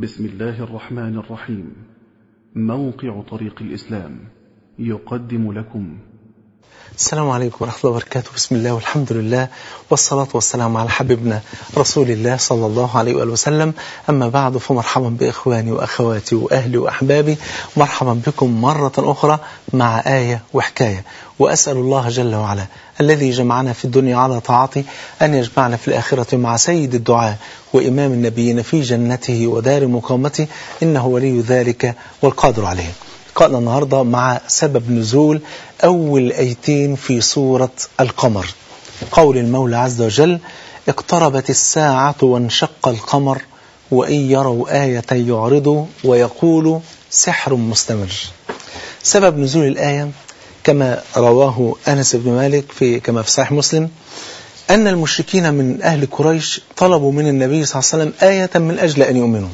بسم الله الرحمن الرحيم موقع طريق الإسلام يقدم لكم السلام عليكم ورحمة الله وبركاته بسم الله والحمد لله والصلاة والسلام على حبيبنا رسول الله صلى الله عليه وآله وسلم أما بعد فمرحبا بإخواني وأخواتي وأهلي وأحبابي مرحبا بكم مرة أخرى مع آية وحكاية وأسأل الله جل وعلا الذي جمعنا في الدنيا على طاعته أن يجمعنا في الآخرة مع سيد الدعاء وإمام النبيين في جنته ودار مقامته إنه ولي ذلك والقادر عليه قال النهاردة مع سبب نزول أول أيتين في سورة القمر قول المولى عز وجل اقتربت الساعة وانشق القمر وإن يروا آية يعرضوا ويقولوا سحر مستمر سبب نزول الآية كما رواه أنس بن مالك في كما في صحيح مسلم أن المشركين من أهل قريش طلبوا من النبي صلى الله عليه وسلم آية من أجل أن يؤمنوا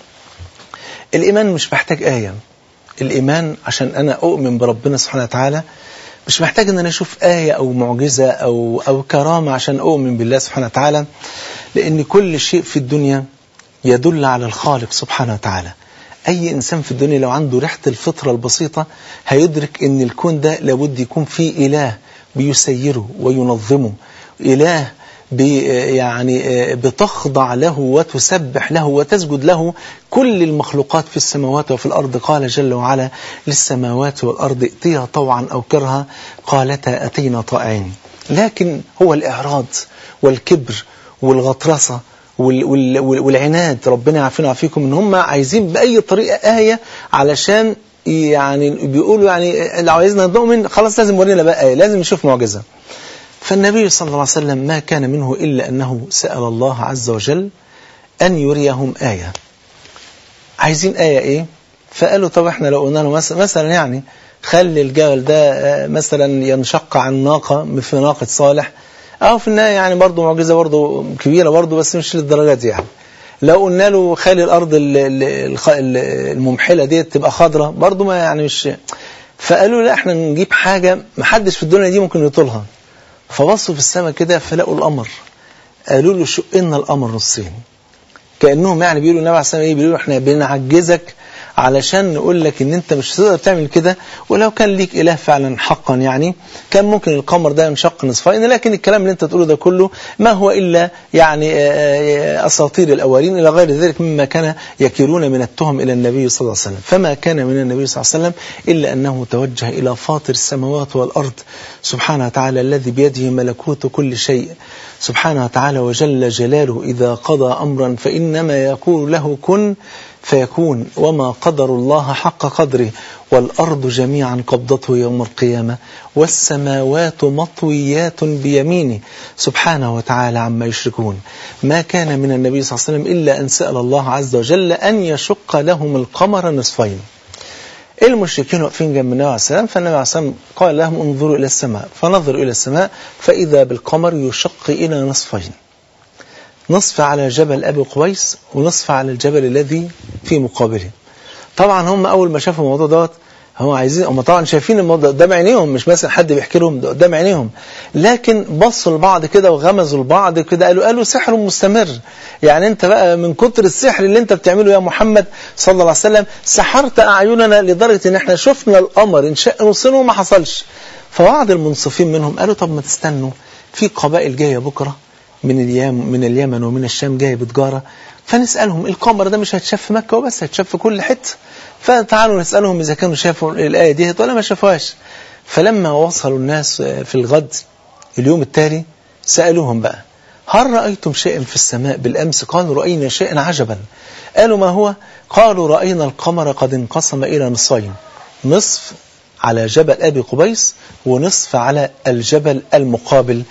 الإيمان مش محتاج آية الإيمان عشان أنا أؤمن بربنا سبحانه وتعالى مش محتاج أن أنا أشوف آية أو معجزة أو, أو كرامة عشان أؤمن بالله سبحانه وتعالى لأن كل شيء في الدنيا يدل على الخالق سبحانه وتعالى أي إنسان في الدنيا لو عنده ريحة الفطرة البسيطة هيدرك أن الكون ده لابد يكون فيه إله بيسيره وينظمه إله يعني بتخضع له وتسبح له وتسجد له كل المخلوقات في السماوات وفي الأرض قال جل وعلا للسماوات والأرض ائتيا طوعا أو كرها قالتا أتينا طائعين لكن هو الإعراض والكبر والغطرسة والعناد ربنا يعافينا ويعافيكم ان هم عايزين بأي طريقة آية علشان يعني بيقولوا يعني لو عايزنا نؤمن خلاص لازم ورينا بقى آية لازم نشوف معجزة فالنبي صلى الله عليه وسلم ما كان منه إلا أنه سأل الله عز وجل أن يريهم آية عايزين آية إيه فقالوا طب احنا لو قلنا له مثلا يعني خلي الجبل ده مثلا ينشق عن ناقة في ناقة صالح أو في النهاية يعني برضه معجزة برضه كبيرة برضه بس مش للدرجات دي يعني لو قلنا له خلي الأرض الممحلة دي تبقى خضرة برضه ما يعني مش فقالوا لا احنا نجيب حاجة محدش في الدنيا دي ممكن يطولها فبصوا في السماء كده فلقوا القمر قالوا له شقنا القمر نصين كأنهم يعني بيقولوا النبي عليه الصلاة والسلام بيقولوا احنا بنعجزك علشان نقول لك ان انت مش هتقدر تعمل كده ولو كان ليك اله فعلا حقا يعني كان ممكن القمر ده ينشق نصفين لكن الكلام اللي انت تقوله ده كله ما هو الا يعني اساطير الاولين الى غير ذلك مما كان يكيرون من التهم الى النبي صلى الله عليه وسلم فما كان من النبي صلى الله عليه وسلم الا انه توجه الى فاطر السماوات والارض سبحانه وتعالى الذي بيده ملكوت كل شيء سبحانه وتعالى وجل جلاله اذا قضى امرا فانما يقول له كن فيكون وما قدر الله حق قدره والأرض جميعا قبضته يوم القيامة والسماوات مطويات بيمينه سبحانه وتعالى عما يشركون ما كان من النبي صلى الله عليه وسلم إلا أن سأل الله عز وجل أن يشق لهم القمر نصفين المشركين واقفين جنب النبي عليه السلام فالنبي عليه السلام قال لهم انظروا إلى السماء فنظروا إلى السماء فإذا بالقمر يشق إلى نصفين نصف على جبل أبي قويس ونصف على الجبل الذي في مقابله طبعا هم أول ما شافوا الموضوع دوت هم عايزين هم طبعا شايفين الموضوع قدام عينيهم مش مثلا حد بيحكي لهم ده قدام عينيهم لكن بصوا لبعض كده وغمزوا لبعض كده قالوا قالوا سحر مستمر يعني انت بقى من كتر السحر اللي انت بتعمله يا محمد صلى الله عليه وسلم سحرت اعيننا لدرجه ان احنا شفنا القمر انشق نصين وما حصلش فبعض المنصفين منهم قالوا طب ما تستنوا في قبائل جايه بكره من اليمن من اليمن ومن الشام جايه بتجاره فنسالهم القمر ده مش هيتشاف في مكه وبس هيتشاف في كل حته فتعالوا نسالهم اذا كانوا شافوا الايه دي ولا ما شافوهاش فلما وصلوا الناس في الغد اليوم التالي سالوهم بقى هل رايتم شيئا في السماء بالامس قالوا راينا شيئا عجبا قالوا ما هو قالوا راينا القمر قد انقسم الى نصفين نصف على جبل ابي قبيس ونصف على الجبل المقابل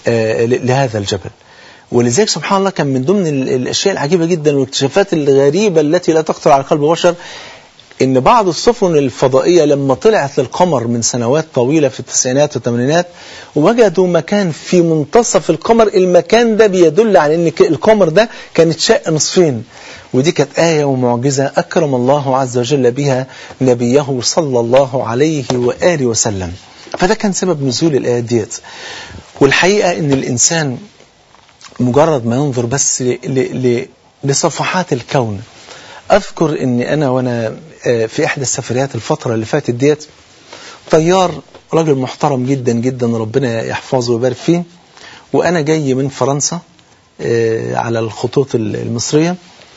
لهذا الجبل ولذلك سبحان الله كان من ضمن الأشياء العجيبة جدا والاكتشافات الغريبة التي لا تخطر على قلب بشر ان بعض السفن الفضائية لما طلعت للقمر من سنوات طويلة في التسعينات والثمانينات وجدوا مكان في منتصف القمر المكان ده بيدل على ان القمر ده كان اتشق نصفين ودي كانت آية ومعجزة أكرم الله عز وجل بها نبيه صلى الله عليه وآله وسلم فده كان سبب نزول الآيات ديت والحقيقة ان الإنسان مجرد ما ينظر بس ل ل لصفحات الكون أذكر أني أنا وأنا في إحدى السفريات الفترة اللي فاتت ديت طيار راجل محترم جدا جدا ربنا يحفظه ويبارك فيه وأنا جاي من فرنسا على الخطوط المصرية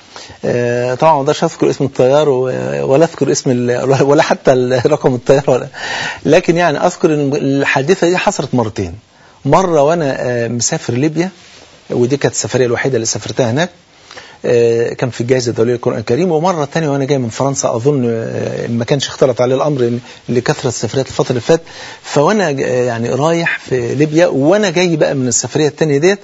طبعا ما اقدرش اذكر اسم الطيار ولا اذكر اسم ولا حتى رقم الطيار ولا لكن يعني اذكر ان الحادثه دي حصلت مرتين مره وانا مسافر ليبيا ودي كانت السفريه الوحيده اللي سافرتها هناك كان في الجائزة الدولية للقرآن الكريم ومرة ثانيه وأنا جاي من فرنسا أظن ما كانش اختلط عليه الأمر لكثرة السفريات الفترة اللي فاتت فوأنا يعني رايح في ليبيا وأنا جاي بقى من السفرية الثانية ديت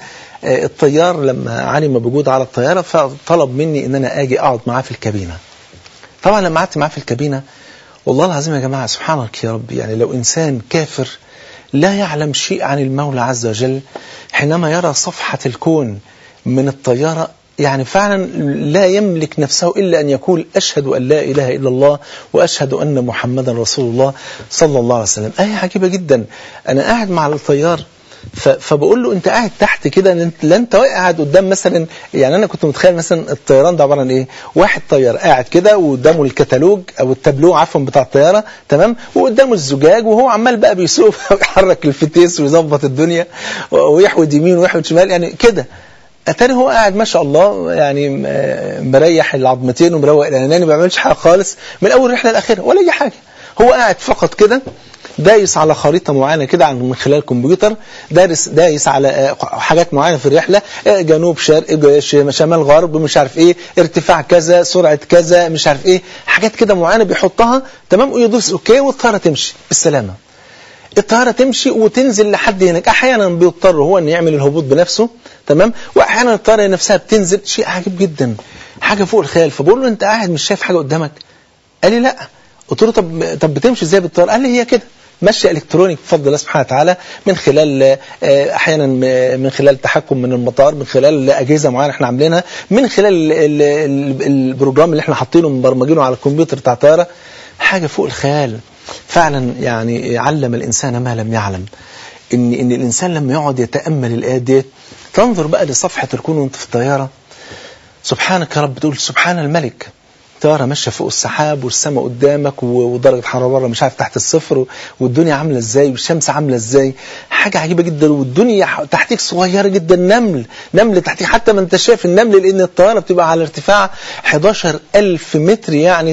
الطيار لما علم بوجود على الطيارة فطلب مني ان انا اجي اقعد معاه في الكابينة طبعا لما قعدت معاه في الكابينة والله العظيم يا جماعة سبحانك يا رب يعني لو انسان كافر لا يعلم شيء عن المولى عز وجل حينما يرى صفحة الكون من الطيارة يعني فعلا لا يملك نفسه إلا أن يقول أشهد أن لا إله إلا الله وأشهد أن محمدا رسول الله صلى الله عليه وسلم آية عجيبة جدا أنا قاعد مع الطيار فبقول له انت قاعد تحت كده لا انت قاعد قدام مثلا يعني انا كنت متخيل مثلا الطيران ده عباره عن ايه واحد طيار قاعد كده وقدامه الكتالوج او التابلو عفوا بتاع الطياره تمام وقدامه الزجاج وهو عمال بقى بيسوق ويحرك الفتيس ويظبط الدنيا ويحود يمين ويحود شمال يعني كده اتاري هو قاعد ما شاء الله يعني مريح العظمتين ومروق الاناني ما بيعملش حاجه خالص من اول رحله لاخرها ولا اي حاجه هو قاعد فقط كده دايس على خريطة معينة كده من خلال الكمبيوتر دارس دايس على حاجات معينة في الرحلة جنوب شرق شمال غرب مش عارف ايه ارتفاع كذا سرعة كذا مش عارف ايه حاجات كده معينة بيحطها تمام ويدوس اوكي والطيارة تمشي بالسلامة الطيارة تمشي وتنزل لحد هناك احيانا بيضطر هو ان يعمل الهبوط بنفسه تمام واحيانا الطيارة نفسها بتنزل شيء عجيب جدا حاجة فوق الخيال فبقول له انت قاعد مش شايف حاجة قدامك قال لي لا قلت له طب طب بتمشي ازاي بالطيارة قال لي هي كده مشي الكتروني بفضل الله سبحانه وتعالى من خلال احيانا من خلال تحكم من المطار من خلال اجهزه معينه احنا عاملينها من خلال البروجرام اللي احنا حاطينه مبرمجينه على الكمبيوتر بتاع الطياره حاجه فوق الخيال فعلا يعني علم الانسان ما لم يعلم ان ان الانسان لما يقعد يتامل الايات ديت تنظر بقى لصفحه الكون وانت في الطياره سبحانك يا رب تقول سبحان الملك طياره ماشيه فوق السحاب والسماء قدامك ودرجه حراره بره مش عارف تحت الصفر والدنيا عامله ازاي والشمس عامله ازاي حاجه عجيبه جدا والدنيا تحتيك صغيره جدا نمل نمل تحتيك حتى ما انت شايف النمل لان الطياره بتبقى على ارتفاع 11000 متر يعني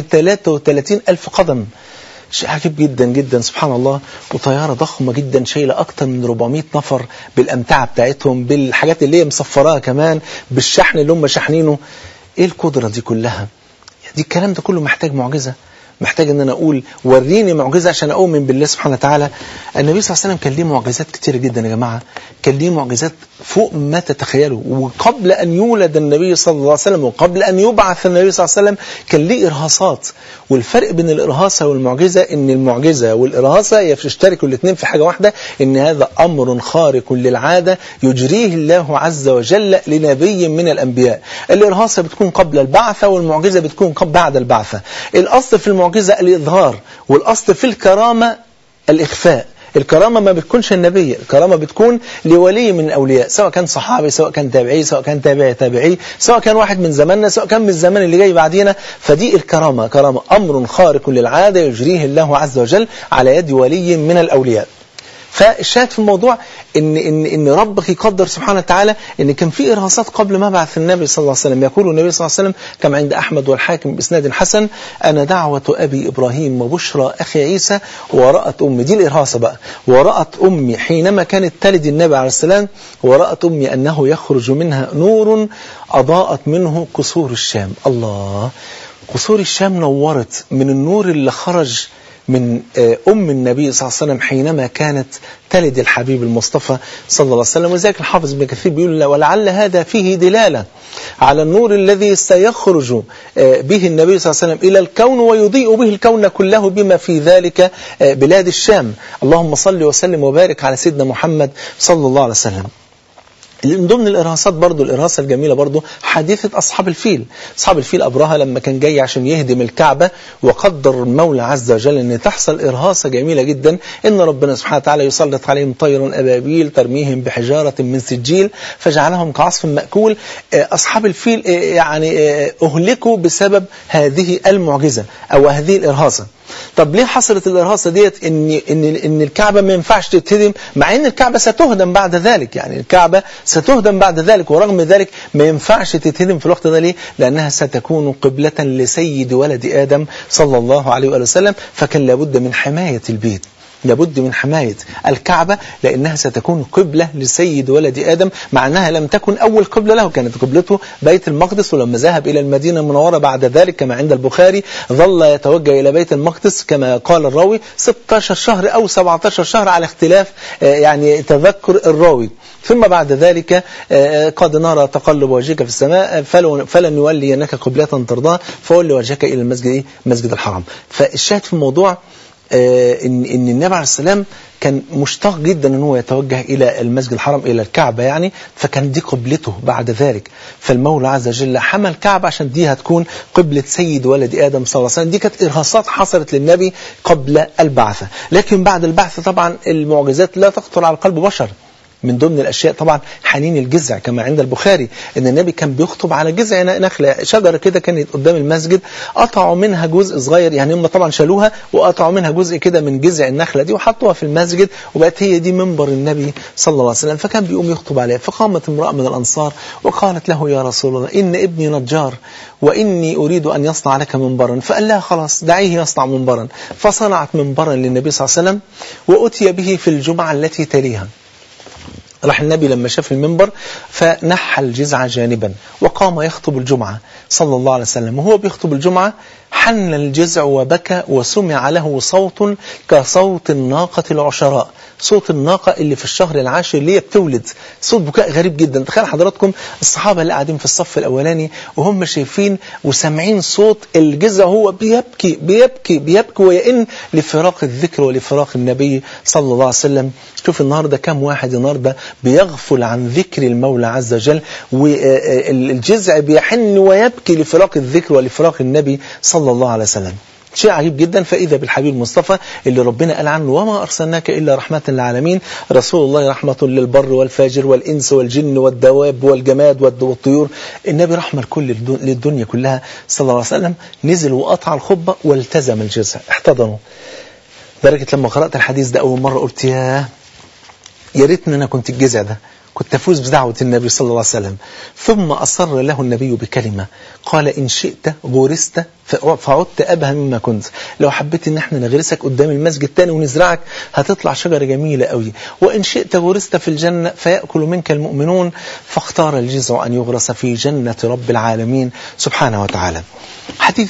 33000 قدم شيء عجيب جدا جدا سبحان الله وطيارة ضخمة جدا شايلة أكتر من 400 نفر بالأمتعة بتاعتهم بالحاجات اللي هي مصفراها كمان بالشحن اللي هم شاحنينه إيه القدرة دي كلها دي الكلام ده كله محتاج معجزة محتاج ان انا اقول وريني معجزة عشان اؤمن بالله سبحانه وتعالى النبي صلى الله عليه وسلم كان ليه معجزات كتيرة جدا يا جماعة كان ليه معجزات فوق ما تتخيلوا وقبل ان يولد النبي صلى الله عليه وسلم وقبل ان يبعث النبي صلى الله عليه وسلم كان ليه ارهاصات والفرق بين الارهاصة والمعجزة ان المعجزة والارهاصة يشتركوا الاثنين في حاجة واحدة ان هذا امر خارق للعادة يجريه الله عز وجل لنبي من الانبياء الارهاصة بتكون قبل البعثة والمعجزة بتكون بعد البعثة الاصل في المعجزة المعجزة الإظهار والأصل في الكرامة الإخفاء الكرامة ما بتكونش النبي الكرامة بتكون لولي من الأولياء سواء كان صحابي سواء كان تابعي سواء كان تابعي تابعي سواء كان واحد من زماننا سواء كان من الزمان اللي جاي بعدينا فدي الكرامة كرامة أمر خارق للعادة يجريه الله عز وجل على يد ولي من الأولياء فالشاهد في الموضوع ان ان ان ربك يقدر سبحانه وتعالى ان كان في ارهاصات قبل ما بعث النبي صلى الله عليه وسلم يقول النبي صلى الله عليه وسلم كما عند احمد والحاكم باسناد حسن انا دعوه ابي ابراهيم وبشرى اخي عيسى ورات امي دي الارهاصه بقى ورات امي حينما كانت تلد النبي عليه السلام ورات امي انه يخرج منها نور اضاءت منه قصور الشام الله قصور الشام نورت من النور اللي خرج من أم النبي صلى الله عليه وسلم حينما كانت تلد الحبيب المصطفى صلى الله عليه وسلم وذلك الحافظ ابن كثير بيقول ولعل هذا فيه دلالة على النور الذي سيخرج به النبي صلى الله عليه وسلم إلى الكون ويضيء به الكون كله بما في ذلك بلاد الشام اللهم صل وسلم وبارك على سيدنا محمد صلى الله عليه وسلم من ضمن الإرهاصات برضو الإرهاصة الجميلة برضو حادثة أصحاب الفيل أصحاب الفيل أبرهة لما كان جاي عشان يهدم الكعبة وقدر المولى عز وجل أن تحصل إرهاصة جميلة جدا أن ربنا سبحانه وتعالى يسلط عليهم طير أبابيل ترميهم بحجارة من سجيل فجعلهم كعصف مأكول أصحاب الفيل يعني أهلكوا بسبب هذه المعجزة أو هذه الإرهاصة طب ليه حصلت الإرهاصة ديت إن, إن, إن الكعبة ما ينفعش تتهدم مع إن الكعبة ستهدم بعد ذلك يعني الكعبة ستهدم بعد ذلك ورغم ذلك ما ينفعش تتهدم في الوقت ده ليه لأنها ستكون قبلة لسيد ولد آدم صلى الله عليه وآله وسلم فكان لابد من حماية البيت لابد من حماية الكعبة لأنها ستكون قبلة لسيد ولد آدم مع أنها لم تكن أول قبلة له كانت قبلته بيت المقدس ولما ذهب إلى المدينة المنورة بعد ذلك كما عند البخاري ظل يتوجه إلى بيت المقدس كما قال الراوي 16 شهر أو 17 شهر على اختلاف يعني تذكر الراوي ثم بعد ذلك قد نرى تقلب وجهك في السماء فلن نولينك قبلة ترضاها فولي وجهك إلى المسجد مسجد الحرام فالشاهد في الموضوع ان ان النبي عليه السلام كان مشتاق جدا ان هو يتوجه الى المسجد الحرام الى الكعبه يعني فكان دي قبلته بعد ذلك فالمولى عز وجل حمى الكعبه عشان دي هتكون قبله سيد ولد ادم صلى الله عليه وسلم دي كانت ارهاصات حصلت للنبي قبل البعثه لكن بعد البعثه طبعا المعجزات لا تخطر على قلب بشر من ضمن الأشياء طبعا حنين الجذع كما عند البخاري ان النبي كان بيخطب على جذع نخلة شجرة كده كانت قدام المسجد قطعوا منها جزء صغير يعني هم طبعا شالوها وقطعوا منها جزء كده من جذع النخلة دي وحطوها في المسجد وبقت هي دي منبر النبي صلى الله عليه وسلم فكان بيقوم يخطب عليها فقامت امرأة من الأنصار وقالت له يا رسول الله إن ابني نجار وإني أريد أن يصنع لك منبرا فقال لها خلاص دعيه يصنع منبرا فصنعت منبرا للنبي صلى الله عليه وسلم وأتي به في الجمعة التي تليها راح النبي لما شاف المنبر فنحى الجزع جانبا وقام يخطب الجمعة صلى الله عليه وسلم وهو بيخطب الجمعة حن الجزع وبكى وسمع له صوت كصوت الناقة العشراء صوت الناقة اللي في الشهر العاشر اللي هي بتولد صوت بكاء غريب جدا تخيل حضراتكم الصحابة اللي قاعدين في الصف الأولاني وهم شايفين وسامعين صوت الجزع هو بيبكي بيبكي بيبكي ويئن لفراق الذكر ولفراق النبي صلى الله عليه وسلم شوف النهاردة كم واحد النهاردة بيغفل عن ذكر المولى عز وجل والجزع بيحن ويبكي لفراق الذكر ولفراق النبي صلى الله عليه وسلم شيء عجيب جدا فإذا بالحبيب المصطفى اللي ربنا قال عنه وما أرسلناك إلا رحمة للعالمين رسول الله رحمة للبر والفاجر والإنس والجن والدواب والجماد والطيور النبي رحمة لكل للدنيا كلها صلى الله عليه وسلم نزل وقطع الخطبة والتزم الجزع احتضنوا درجة لما قرأت الحديث ده أول مرة قلت ياه يا ريتني أنا كنت الجزع ده كنت أفوز بدعوة النبي صلى الله عليه وسلم ثم أصر له النبي بكلمة قال إن شئت غرست فعدت أبها مما كنت لو حبيت إن احنا نغرسك قدام المسجد تاني ونزرعك هتطلع شجرة جميلة قوي وإن شئت غرست في الجنة فيأكل منك المؤمنون فاختار الجزع أن يغرس في جنة رب العالمين سبحانه وتعالى حديث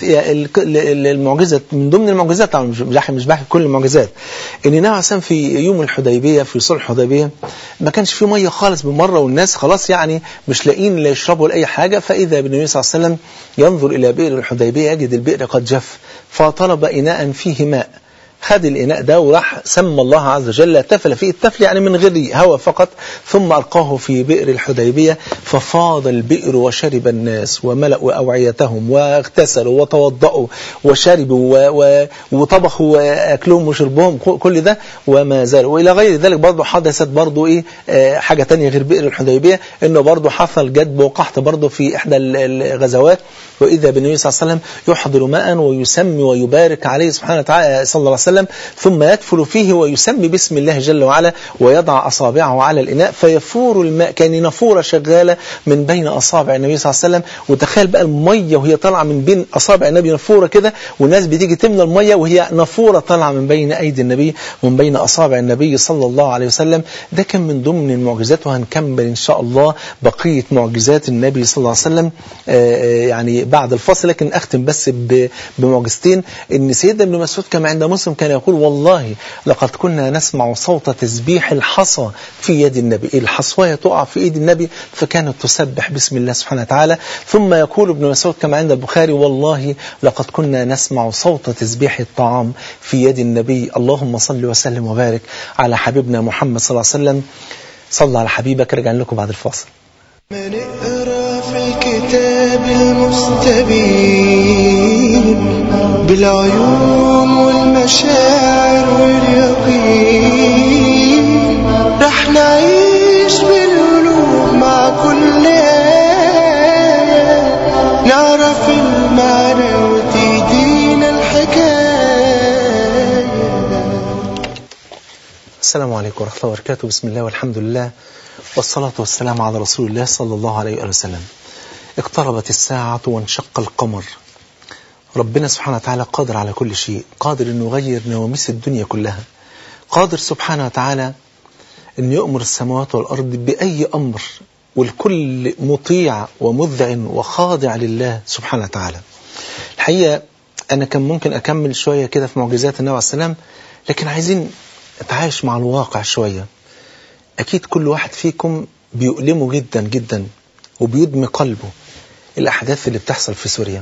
المعجزة من ضمن المعجزات طبعا مش بحكي مش بحكي كل المعجزات ان النبي عليه في يوم الحديبية في صلح الحديبية ما كانش في مية خالص بالمرة والناس خلاص يعني مش لاقيين لا يشربوا ولا أي حاجة فإذا بالنبي صلى الله عليه وسلم ينظر إلى بئر الحديبية يجد البئر قد جف فطلب إناء فيه ماء خد الإناء ده وراح سمى الله عز وجل تفل فيه التفل يعني من غير هواء فقط ثم ألقاه في بئر الحديبية ففاض البئر وشرب الناس وملأوا أوعيتهم واغتسلوا وتوضأوا وشربوا و... وطبخوا أكلهم وشربهم كل ده وما زالوا وإلى غير ذلك برضه حدثت برضه إيه آه حاجة تانية غير بئر الحديبية إنه برضه حصل جدب وقحط برضه في إحدى الغزوات وإذا بالنبي صلى الله عليه وسلم يحضر ماء ويسمي ويبارك عليه سبحانه وتعالى صلى الله عليه وسلم ثم يدفل فيه ويسمي باسم الله جل وعلا ويضع أصابعه على الإناء فيفور الماء كان نافورة شغالة من بين أصابع النبي صلى الله عليه وسلم وتخيل بقى المية وهي طالعة من بين أصابع النبي نافورة كده والناس بتيجي تملى المية وهي نافورة طالعة من بين أيدي النبي ومن بين أصابع النبي صلى الله عليه وسلم ده كان من ضمن المعجزات وهنكمل إن شاء الله بقية معجزات النبي صلى الله عليه وسلم يعني بعد الفصل لكن أختم بس بمعجزتين إن سيدنا ابن مسعود كما عند مسلم كان يقول والله لقد كنا نسمع صوت تسبيح الحصى في يد النبي الحصواية تقع في ايد النبي فكانت تسبح بسم الله سبحانه وتعالى ثم يقول ابن مسعود كما عند البخاري والله لقد كنا نسمع صوت تسبيح الطعام في يد النبي اللهم صل وسلم وبارك على حبيبنا محمد صلى الله عليه وسلم صلى على حبيبك راجعين لكم بعد الفاصل ما نقرا في الكتاب المستبين بالعيون والمشاعر واليقين رح نعيش بالقلوب مع كل آية نعرف المعنى وتهدينا الحكاية السلام عليكم ورحمة الله وبركاته بسم الله والحمد لله والصلاة والسلام على رسول الله صلى الله عليه وآله وسلم اقتربت الساعة وانشق القمر ربنا سبحانه وتعالى قادر على كل شيء قادر أنه يغير نواميس الدنيا كلها قادر سبحانه وتعالى أن يؤمر السماوات والأرض بأي أمر والكل مطيع ومذع وخاضع لله سبحانه وتعالى الحقيقة أنا كان ممكن أكمل شوية كده في معجزات النبي عليه السلام لكن عايزين نتعايش مع الواقع شوية أكيد كل واحد فيكم بيؤلمه جدا جدا وبيدمي قلبه الأحداث اللي بتحصل في سوريا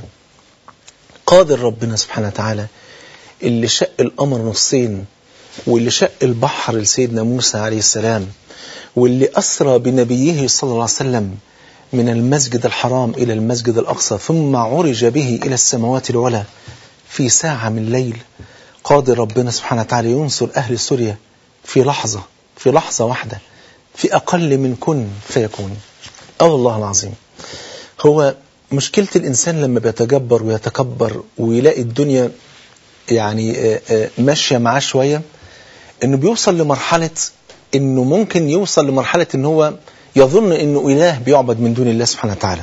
قادر ربنا سبحانه وتعالى اللي شق القمر نصين واللي شق البحر لسيدنا موسى عليه السلام واللي أسرى بنبيه صلى الله عليه وسلم من المسجد الحرام إلى المسجد الأقصى ثم عرج به إلى السماوات العلى في ساعة من الليل قادر ربنا سبحانه وتعالى ينصر أهل سوريا في لحظة في لحظة واحدة في أقل من كن فيكون أه والله العظيم هو مشكلة الإنسان لما بيتجبر ويتكبر ويلاقي الدنيا يعني آه، آه، ماشية معاه شوية إنه بيوصل لمرحلة إنه ممكن يوصل لمرحلة إن هو يظن إنه إله بيعبد من دون الله سبحانه وتعالى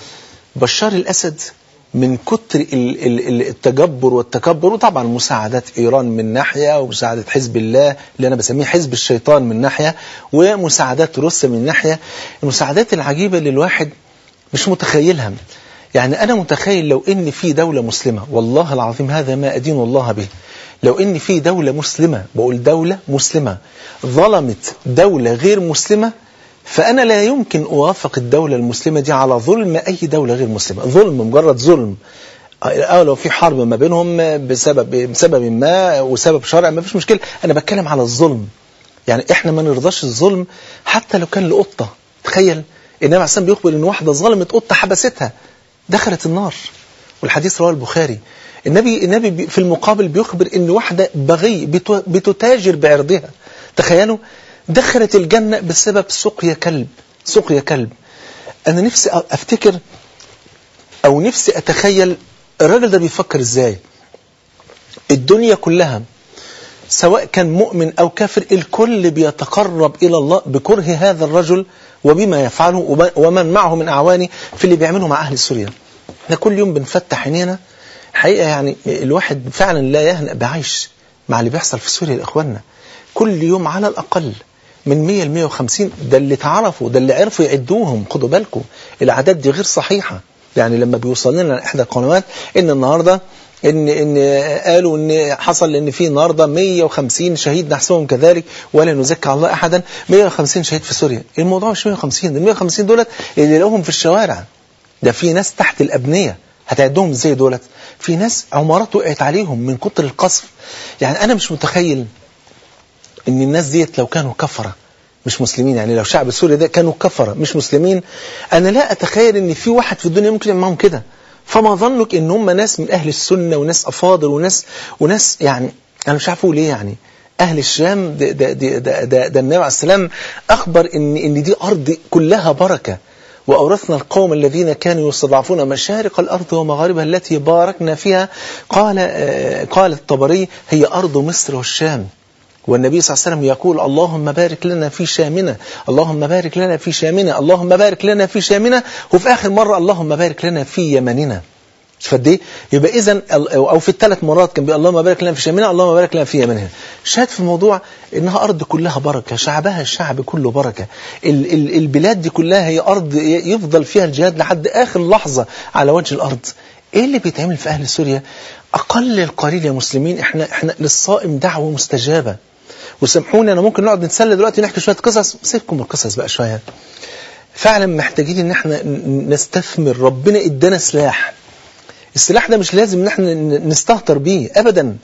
بشار الأسد من كتر ال- ال- ال- التجبر والتكبر وطبعا مساعدات إيران من ناحية ومساعدة حزب الله اللي أنا بسميه حزب الشيطان من ناحية ومساعدات روسيا من ناحية المساعدات العجيبة اللي الواحد مش متخيلها يعني أنا متخيل لو إن في دولة مسلمة والله العظيم هذا ما أدين الله به لو إن في دولة مسلمة بقول دولة مسلمة ظلمت دولة غير مسلمة فأنا لا يمكن أوافق الدولة المسلمة دي على ظلم أي دولة غير مسلمة ظلم مجرد ظلم أو لو في حرب ما بينهم بسبب بسبب ما وسبب شرع ما فيش مشكلة أنا بتكلم على الظلم يعني إحنا ما نرضاش الظلم حتى لو كان لقطة تخيل النبي عليه الصلاة بيخبر إن واحدة ظلمت قطة حبستها دخلت النار والحديث رواه البخاري النبي النبي بي- في المقابل بيخبر ان واحده بغي بتو- بتتاجر بعرضها تخيلوا دخلت الجنه بسبب سقيا كلب سقيا كلب انا نفسي أ- افتكر او نفسي اتخيل الراجل ده بيفكر ازاي الدنيا كلها سواء كان مؤمن أو كافر الكل بيتقرب إلى الله بكره هذا الرجل وبما يفعله وب- ومن معه من أعوانه في اللي بيعمله مع أهل سوريا احنا كل يوم بنفتح عينينا حقيقة يعني الواحد فعلا لا يهنأ بعيش مع اللي بيحصل في سوريا لإخواننا كل يوم على الأقل من 100 ل 150 ده اللي تعرفوا ده اللي عرفوا يعدوهم خدوا بالكم الأعداد دي غير صحيحة يعني لما بيوصل لنا إحدى القنوات إن النهاردة ان ان قالوا ان حصل ان في النهارده 150 شهيد نحسبهم كذلك ولا نزكي على الله احدا 150 شهيد في سوريا الموضوع مش 150 ال 150 دولت اللي لقوهم في الشوارع ده في ناس تحت الابنيه هتعدهم ازاي دولت في ناس عمارات وقعت عليهم من كتر القصف يعني انا مش متخيل ان الناس ديت لو كانوا كفره مش مسلمين يعني لو شعب سوريا ده كانوا كفره مش مسلمين انا لا اتخيل ان في واحد في الدنيا ممكن يعمل معاهم كده فما ظنك ان هم ناس من اهل السنه وناس افاضل وناس وناس يعني انا مش عارف اقول ايه يعني اهل الشام ده ده ده ده, ده, ده النبي عليه السلام اخبر ان ان دي ارض كلها بركه وأورثنا القوم الذين كانوا يستضعفون مشارق الأرض ومغاربها التي باركنا فيها قال آه، قال الطبري هي أرض مصر والشام والنبي صلى الله عليه وسلم يقول اللهم بارك لنا في شامنا اللهم بارك لنا في شامنا اللهم بارك لنا في شامنا وفي آخر مرة اللهم بارك لنا في يمننا مش قد ايه يبقى اذا او في الثلاث مرات كان بيقول اللهم بارك لنا في شامنا اللهم بارك لنا في يمنها شاهد في الموضوع انها ارض كلها بركه شعبها الشعب كله بركه ال ال البلاد دي كلها هي ارض يفضل فيها الجهاد لحد اخر لحظه على وجه الارض ايه اللي بيتعمل في اهل سوريا اقل القليل يا مسلمين احنا احنا للصائم دعوه مستجابه وسامحوني انا ممكن نقعد نتسلى دلوقتي نحكي شويه قصص سيبكم القصص بقى شويه فعلا محتاجين ان احنا نستثمر ربنا ادانا سلاح السلاح ده مش لازم ان احنا نستهتر بيه ابدا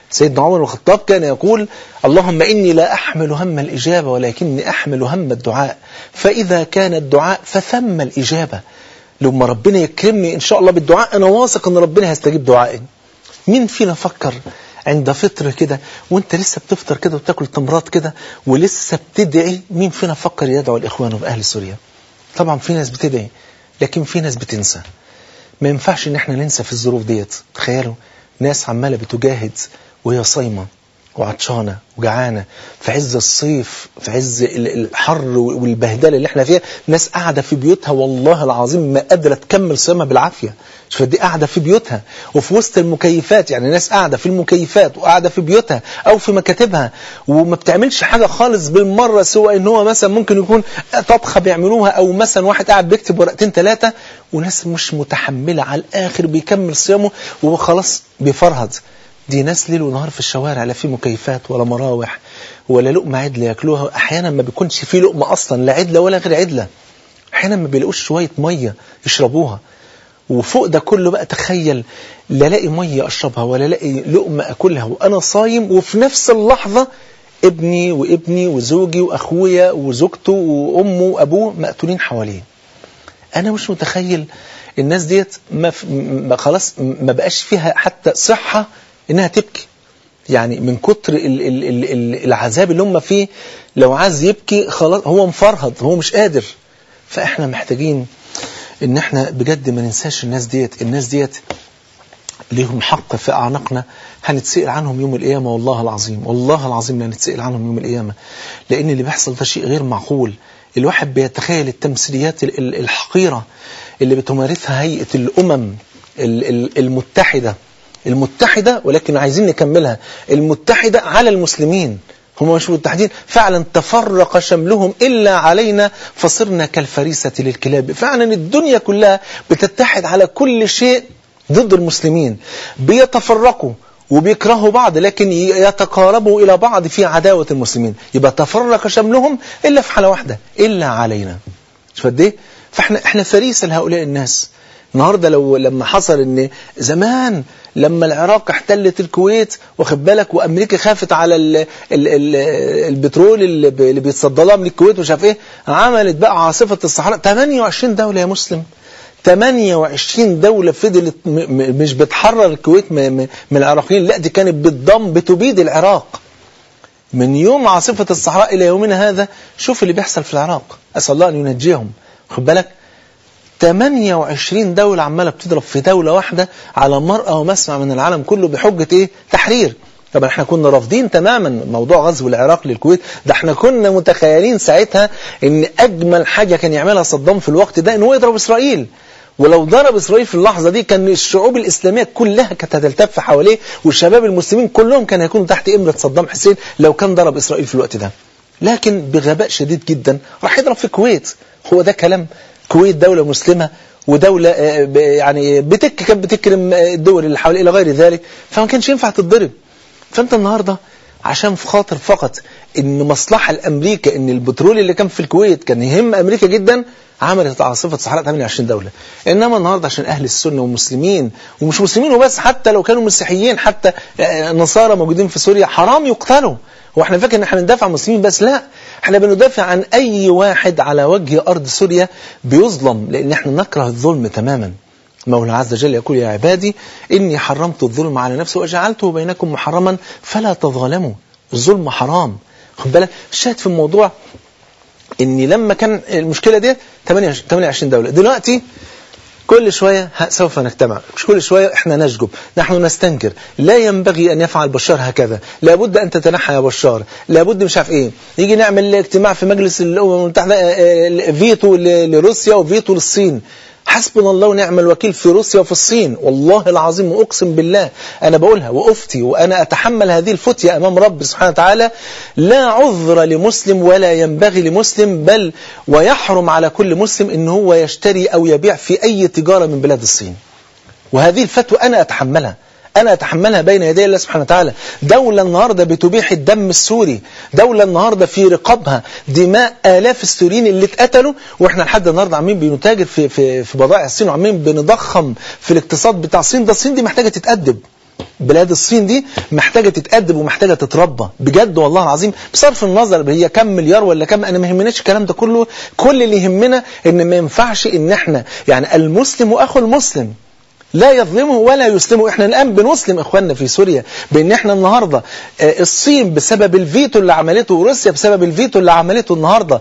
سيدنا عمر بن الخطاب كان يقول اللهم إني لا أحمل هم الإجابة ولكني أحمل هم الدعاء فإذا كان الدعاء فثم الإجابة لما ربنا يكرمني إن شاء الله بالدعاء أنا واثق أن ربنا هيستجيب دعائي مين فينا فكر عند فطر كده وانت لسه بتفطر كده وتاكل تمرات كده ولسه بتدعي مين فينا فكر يدعو لإخوانه بأهل سوريا طبعا في ناس بتدعي لكن في ناس بتنسى ما ينفعش ان احنا ننسى في الظروف ديت تخيلوا ناس عمالة بتجاهد وهي صايمة وعطشانة وجعانة في عز الصيف في عز الحر والبهدلة اللي احنا فيها ناس قاعدة في بيوتها والله العظيم ما قادرة تكمل صيامها بالعافية شوف دي قاعدة في بيوتها وفي وسط المكيفات يعني ناس قاعدة في المكيفات وقاعدة في بيوتها أو في مكاتبها وما بتعملش حاجة خالص بالمرة سوى إن هو مثلا ممكن يكون طبخة بيعملوها أو مثلا واحد قاعد بيكتب ورقتين ثلاثة وناس مش متحملة على الآخر بيكمل صيامه وهو خلاص بيفرهد دي ناس ليل ونهار في الشوارع لا في مكيفات ولا مراوح ولا لقمة عدلة ياكلوها أحيانا ما بيكونش في لقمة أصلا لا عدلة ولا غير عدلة أحيانا ما بيلاقوش شوية مية يشربوها وفوق ده كله بقى تخيل لا لاقي مية أشربها ولا لاقي لقمة أكلها وأنا صايم وفي نفس اللحظة ابني وابني وزوجي وأخويا وزوجته وأمه وأبوه مقتولين حواليه أنا مش متخيل الناس ديت ما, ما خلاص ما بقاش فيها حتى صحة إنها تبكي يعني من كتر ال ال ال ال العذاب اللي هم فيه لو عايز يبكي خلاص هو مفرهد هو مش قادر فإحنا محتاجين ان احنا بجد ما ننساش الناس ديت الناس ديت ليهم حق في أعناقنا هنتسأل عنهم يوم القيامة والله العظيم والله العظيم هنتسأل عنهم يوم القيامة لأن اللي بيحصل ده شيء غير معقول الواحد بيتخيل التمثيليات الحقيرة اللي بتمارسها هيئة الأمم المتحدة المتحدة ولكن عايزين نكملها المتحدة على المسلمين هم مش متحدين فعلا تفرق شملهم إلا علينا فصرنا كالفريسة للكلاب فعلا الدنيا كلها بتتحد على كل شيء ضد المسلمين بيتفرقوا وبيكرهوا بعض لكن يتقاربوا إلى بعض في عداوة المسلمين يبقى تفرق شملهم إلا في حالة واحدة إلا علينا مش قد ايه فاحنا احنا فريسة لهؤلاء الناس النهاردة لو لما حصل ان زمان لما العراق احتلت الكويت واخد بالك وامريكا خافت على ال ال ال البترول اللي, اللي بيتصدى لها من الكويت ومش عارف ايه عملت بقى عاصفة الصحراء 28 دولة يا مسلم 28 دولة فضلت مش بتحرر الكويت من العراقيين لا دي كانت بتضم بتبيد العراق من يوم عاصفة الصحراء إلى يومنا هذا شوف اللي بيحصل في العراق أسأل الله أن ينجيهم خد بالك 28 دولة عمالة بتضرب في دولة واحدة على مرأى ومسمع من العالم كله بحجة ايه تحرير طبعا احنا كنا رافضين تماما موضوع غزو العراق للكويت ده احنا كنا متخيلين ساعتها ان اجمل حاجة كان يعملها صدام في الوقت ده ان هو يضرب اسرائيل ولو ضرب إسرائيل في اللحظة دي كان الشعوب الإسلامية كلها كانت هتلتف حواليه والشباب المسلمين كلهم كانوا هيكونوا تحت إمرة صدام حسين لو كان ضرب إسرائيل في الوقت ده لكن بغباء شديد جدا راح يضرب في الكويت هو ده كلام كويت دولة مسلمة ودولة يعني بتك كانت بتكرم الدول اللي حواليه إلى غير ذلك فما كانش ينفع تتضرب فأنت النهاردة عشان في خاطر فقط ان مصلحة الامريكا ان البترول اللي كان في الكويت كان يهم امريكا جدا عملت عاصفة صحراء 28 دولة انما النهاردة عشان اهل السنة والمسلمين ومش مسلمين وبس حتى لو كانوا مسيحيين حتى نصارى موجودين في سوريا حرام يقتلوا هو احنا فاكر ان احنا بندافع عن المسلمين بس لا احنا بندافع عن اي واحد على وجه ارض سوريا بيظلم لان احنا نكره الظلم تماما مولى عز وجل يقول يا عبادي إني حرمت الظلم على نفسي وجعلته بينكم محرما فلا تظالموا الظلم حرام خد بالك الشاهد في الموضوع إن لما كان المشكلة دي 28 دولة دلوقتي كل شوية سوف نجتمع كل شوية احنا نشجب نحن نستنكر لا ينبغي أن يفعل بشار هكذا لابد أن تتنحى يا بشار لابد مش عارف ايه يجي نعمل اجتماع في مجلس الأمم المتحدة فيتو لروسيا وفيتو للصين حسبنا الله ونعم الوكيل في روسيا وفي الصين والله العظيم وأقسم بالله أنا بقولها وأفتي وأنا أتحمل هذه الفتية أمام رب سبحانه وتعالى لا عذر لمسلم ولا ينبغي لمسلم بل ويحرم على كل مسلم إن هو يشتري أو يبيع في أي تجارة من بلاد الصين وهذه الفتوى أنا أتحملها أنا أتحملها بين يدي الله سبحانه وتعالى دولة النهاردة بتبيح الدم السوري دولة النهاردة في رقابها دماء آلاف السوريين اللي اتقتلوا وإحنا لحد النهاردة عاملين بنتاجر في, في, في بضائع الصين وعاملين بنضخم في الاقتصاد بتاع الصين ده الصين دي محتاجة تتأدب بلاد الصين دي محتاجة تتأدب ومحتاجة تتربى بجد والله العظيم بصرف النظر هي كم مليار ولا كم أنا ما يهمناش الكلام ده كله كل اللي يهمنا إن ما ينفعش إن إحنا يعني المسلم أخو المسلم لا يظلمه ولا يسلمه احنا الآن بنسلم اخواننا في سوريا بان احنا النهاردة الصين بسبب الفيتو اللي عملته وروسيا بسبب الفيتو اللي عملته النهاردة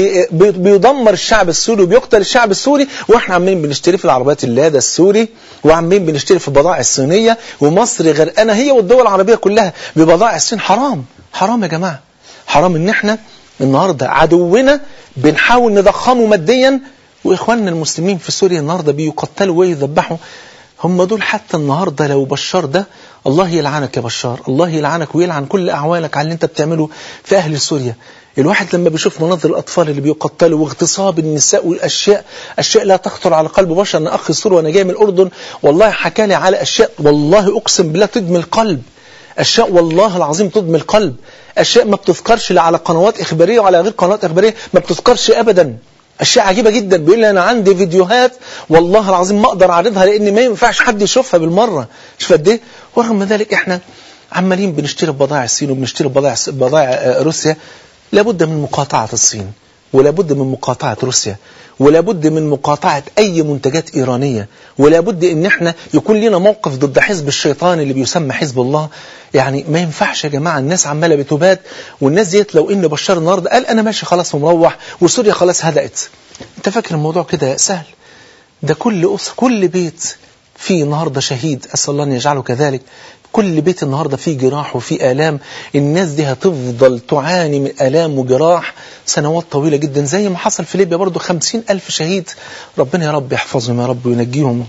بيدمر الشعب السوري وبيقتل الشعب السوري واحنا عمالين بنشتري في العربيات اللادا السوري وعمالين بنشتري في البضائع الصينية ومصر غرقانة هي والدول العربية كلها ببضائع الصين حرام حرام يا جماعة حرام ان احنا النهاردة عدونا بنحاول نضخمه ماديا واخواننا المسلمين في سوريا النهاردة بيقتلوا ويذبحوا هم دول حتى النهاردة لو بشار ده الله يلعنك يا بشار الله يلعنك ويلعن كل أعوانك على اللي انت بتعمله في أهل سوريا الواحد لما بيشوف مناظر الأطفال اللي بيقتلوا واغتصاب النساء والأشياء أشياء لا تخطر على قلب بشر أنا أخي السوري وأنا جاي من الأردن والله حكى لي على أشياء والله أقسم بالله تدمي القلب أشياء والله العظيم تدمي القلب أشياء ما بتذكرش لا على قنوات إخبارية ولا غير قنوات إخبارية ما بتذكرش أبدا أشياء عجيبة جدا بيقول لي أنا عندي فيديوهات والله العظيم ما أقدر أعرضها لأن ما ينفعش حد يشوفها بالمرة شوف قد إيه ورغم ذلك إحنا عمالين بنشتري بضائع الصين وبنشتري بضائع بضائع روسيا لابد من مقاطعة الصين ولابد من مقاطعة روسيا ولابد من مقاطعة أي منتجات إيرانية ولابد إن احنا يكون لنا موقف ضد حزب الشيطان اللي بيسمى حزب الله يعني ما ينفعش يا جماعة الناس عمالة بتبات والناس ديت لو إن بشار النهاردة قال أنا ماشي خلاص ومروح وسوريا خلاص هدأت أنت فاكر الموضوع كده سهل ده كل أسر كل بيت فيه النهاردة شهيد أسأل الله أن يجعله كذلك كل بيت النهاردة فيه جراح وفيه آلام الناس دي هتفضل تعاني من آلام وجراح سنوات طويلة جدا زي ما حصل في ليبيا برضو خمسين ألف شهيد ربنا يا رب يحفظهم يا رب وينجيهم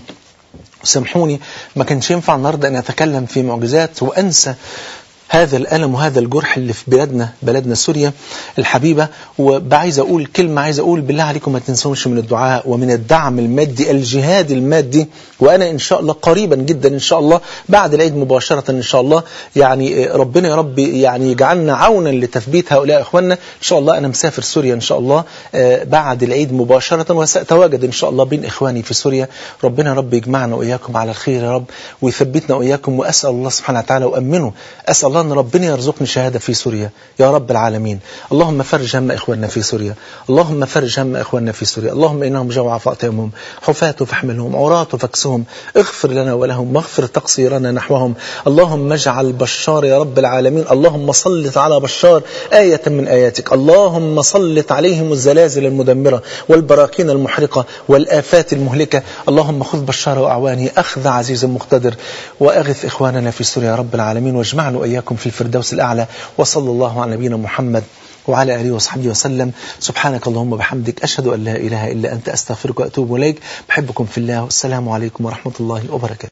سامحوني ما كانش ينفع النهاردة أن أتكلم في معجزات وأنسى هذا الألم وهذا الجرح اللي في بلادنا بلدنا سوريا الحبيبة وعايز أقول كلمة عايز أقول بالله عليكم ما تنسوش من الدعاء ومن الدعم المادي الجهاد المادي وأنا إن شاء الله قريبا جدا إن شاء الله بعد العيد مباشرة إن شاء الله يعني ربنا يا رب يعني يجعلنا عونا لتثبيت هؤلاء إخواننا إن شاء الله أنا مسافر سوريا إن شاء الله بعد العيد مباشرة وسأتواجد إن شاء الله بين إخواني في سوريا ربنا يا رب يجمعنا وإياكم على الخير يا رب ويثبتنا وإياكم وأسأل الله سبحانه وتعالى وأمنه أسأل الله أن ربنا يرزقني شهادة في سوريا يا رب العالمين اللهم فرج هم إخواننا في سوريا اللهم فرج هم إخواننا في سوريا اللهم إنهم جوع فأطعمهم حفاة فاحملهم عراة فاكسهم اغفر لنا ولهم واغفر تقصيرنا نحوهم اللهم اجعل بشار يا رب العالمين اللهم سلط على بشار آية من آياتك اللهم سلط عليهم الزلازل المدمرة والبراكين المحرقة والآفات المهلكة اللهم خذ بشار وأعوانه أخذ عزيز مقتدر وأغث إخواننا في سوريا يا رب العالمين واجمعنا وإياكم في الفردوس الأعلى وصلى الله على نبينا محمد وعلى آله وصحبه وسلم سبحانك اللهم وبحمدك أشهد أن لا إله إلا أنت أستغفرك وأتوب إليك بحبكم في الله والسلام عليكم ورحمة الله وبركاته